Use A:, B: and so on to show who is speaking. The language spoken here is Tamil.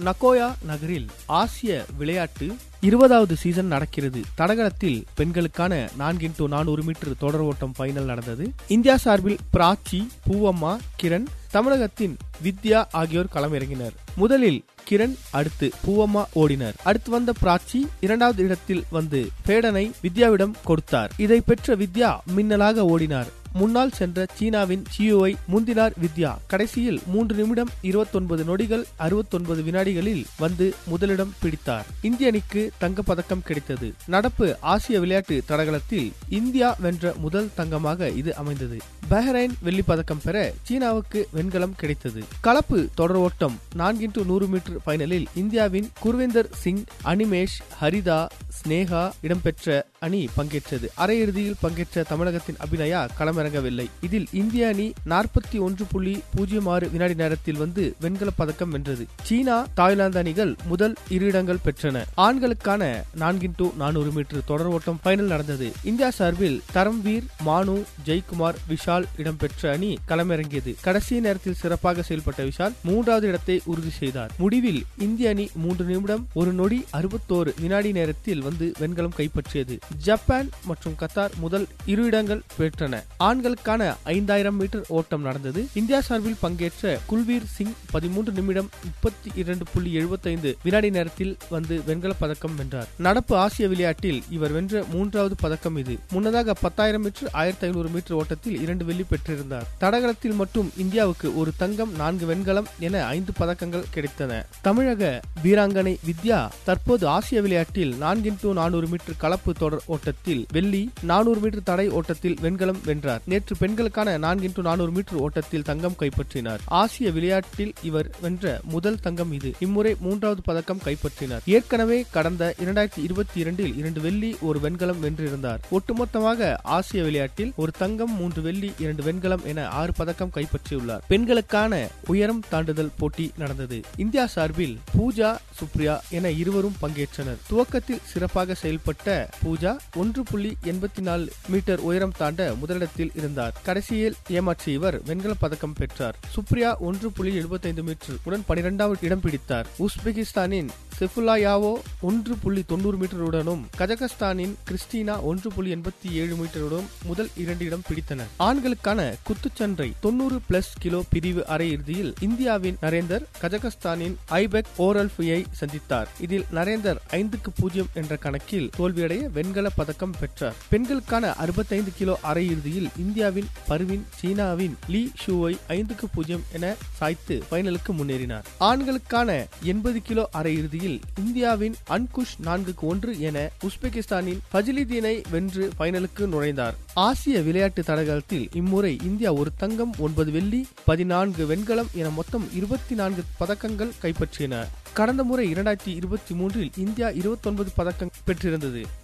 A: நகோயா நகரில் ஆசிய விளையாட்டு இருபதாவது சீசன் நடக்கிறது தடகளத்தில் பெண்களுக்கான நான்கு இன்டூ நானூறு மீட்டர் தொடர் ஓட்டம் ஃபைனல் நடந்தது இந்தியா சார்பில் பிராச்சி பூவம்மா கிரண் தமிழகத்தின் வித்யா ஆகியோர் களமிறங்கினர் முதலில் கிரண் அடுத்து பூவம்மா ஓடினர் அடுத்து வந்த பிராச்சி இரண்டாவது இடத்தில் வந்து பேடனை வித்யாவிடம் கொடுத்தார் இதை பெற்ற வித்யா மின்னலாக ஓடினார் முன்னால் சென்ற சீனாவின் சியோவை முந்தினார் வித்யா கடைசியில் மூன்று நிமிடம் இருபத்தொன்பது நொடிகள் அறுபத்தொன்பது வினாடிகளில் வந்து முதலிடம் பிடித்தார் இந்திய அணிக்கு தங்க பதக்கம் கிடைத்தது நடப்பு ஆசிய விளையாட்டு தடகளத்தில் இந்தியா வென்ற முதல் தங்கமாக இது அமைந்தது பஹ்ரைன் வெள்ளி பதக்கம் பெற சீனாவுக்கு வெண்கலம் கிடைத்தது கலப்பு தொடர் ஓட்டம் நான்கு நூறு மீட்டர் ஃபைனலில் இந்தியாவின் குர்விந்தர் சிங் அனிமேஷ் ஹரிதா ஸ்னேகா இடம்பெற்ற அணி பங்கேற்றது அரையிறுதியில் பங்கேற்ற தமிழகத்தின் அபிநயா களமிறங்கவில்லை இதில் இந்திய அணி நாற்பத்தி ஒன்று புள்ளி பூஜ்ஜியம் ஆறு வினாடி நேரத்தில் வந்து வெண்கல பதக்கம் வென்றது சீனா தாய்லாந்து அணிகள் முதல் இரு இடங்கள் பெற்றன ஆண்களுக்கான நான்கின் நானூறு மீட்டர் தொடர் ஓட்டம் ஃபைனல் நடந்தது இந்தியா சார்பில் தரம்வீர் மானு ஜெய்குமார் விஷால் இடம்பெற்ற அணி களமிறங்கியது கடைசி நேரத்தில் சிறப்பாக செயல்பட்ட விஷால் மூன்றாவது இடத்தை உறுதி செய்தார் முடிவில் இந்திய அணி மூன்று நிமிடம் ஒரு நொடி அறுபத்தோரு வினாடி நேரத்தில் வந்து வெண்கலம் கைப்பற்றியது ஜப்பான் மற்றும் கத்தார் முதல் இரு இடங்கள் பெற்றன ஆண்களுக்கான ஐந்தாயிரம் மீட்டர் ஓட்டம் நடந்தது இந்தியா சார்பில் பங்கேற்ற குல்வீர் சிங் பதிமூன்று நிமிடம் முப்பத்தி இரண்டு புள்ளி எழுபத்தைந்து வினாடி நேரத்தில் வந்து வெண்கல பதக்கம் வென்றார் நடப்பு ஆசிய விளையாட்டில் இவர் வென்ற மூன்றாவது பதக்கம் இது முன்னதாக பத்தாயிரம் மீட்டர் ஆயிரத்தி ஐநூறு மீட்டர் ஓட்டத்தில் இரண்டு வெள்ளி பெற்றிருந்தார் தடகளத்தில் மட்டும் இந்தியாவுக்கு ஒரு தங்கம் நான்கு வெண்கலம் என ஐந்து பதக்கங்கள் கிடைத்தன தமிழக வீராங்கனை வித்யா தற்போது ஆசிய விளையாட்டில் நான்கின் நானூறு மீட்டர் கலப்பு தொடர் ஓட்டத்தில் வெள்ளி நானூறு மீட்டர் தடை ஓட்டத்தில் வெண்கலம் வென்றார் நேற்று பெண்களுக்கான நான்கு நானூறு மீட்டர் ஓட்டத்தில் தங்கம் கைப்பற்றினார் ஆசிய விளையாட்டில் இவர் வென்ற முதல் தங்கம் இது இம்முறை மூன்றாவது பதக்கம் கைப்பற்றினார் ஏற்கனவே கடந்த இரண்டாயிரத்தி இருபத்தி இரண்டில் இரண்டு வெள்ளி ஒரு வெண்கலம் வென்றிருந்தார் ஒட்டுமொத்தமாக ஆசிய விளையாட்டில் ஒரு தங்கம் மூன்று வெள்ளி இரண்டு வெண்கலம் என ஆறு பதக்கம் கைப்பற்றியுள்ளார் பெண்களுக்கான உயரம் தாண்டுதல் போட்டி நடந்தது இந்தியா சார்பில் பூஜா சுப்ரியா என இருவரும் பங்கேற்றனர் துவக்கத்தில் சிறப்பாக செயல்பட்ட பூஜா ஒன்று புள்ளி எண்பத்தி நாலு மீட்டர் உயரம் தாண்ட முதலிடத்தில் இருந்தார் கடைசியில் ஏமாற்றிய இவர் வெண்கல பதக்கம் பெற்றார் சுப்ரியா ஒன்று புள்ளி எழுபத்தைந்து மீட்டர் உடன் பனிரெண்டாவது இடம் பிடித்தார் உஸ்பெகிஸ்தானின் செஃபுல்லாயாவோ ஒன்று புள்ளி தொண்ணூறு மீட்டருடனும் கஜகஸ்தானின் கிறிஸ்டினா ஒன்று புள்ளி எண்பத்தி ஏழு மீட்டருடன் முதல் இரண்டு இடம் பிடித்தனர் ஆண்களுக்கான குத்துச்சண்டை தொண்ணூறு பிளஸ் கிலோ பிரிவு அரையிறுதியில் இந்தியாவின் நரேந்தர் கஜகஸ்தானின் ஐபெக் ஓரல்ஃபியை சந்தித்தார் இதில் நரேந்தர் ஐந்துக்கு பூஜ்ஜியம் என்ற கணக்கில் தோல்வியடைய வெண்கல பதக்கம் பெற்றார் பெண்களுக்கான அறுபத்தைந்து கிலோ அரையிறுதியில் இந்தியாவின் பர்வின் சீனாவின் லீ ஷூவை ஐந்துக்கு பூஜ்ஜியம் என சாய்த்து பைனலுக்கு முன்னேறினார் ஆண்களுக்கான எண்பது கிலோ அரையிறுதியில் இந்தியாவின் அன்குஷ் நான்குக்கு ஒன்று என உஸ்பெகிஸ்தானின் ஃபஜிலிதீனை வென்று பைனலுக்கு நுழைந்தார் ஆசிய விளையாட்டு தடகளத்தில் இம்முறை இந்தியா ஒரு தங்கம் ஒன்பது வெள்ளி பதினான்கு வெண்கலம் என மொத்தம் இருபத்தி நான்கு பதக்கங்கள் கைப்பற்றின கடந்த முறை இரண்டாயிரத்தி இருபத்தி மூன்றில் இந்தியா இருபத்தி ஒன்பது பதக்கம் பெற்றிருந்தது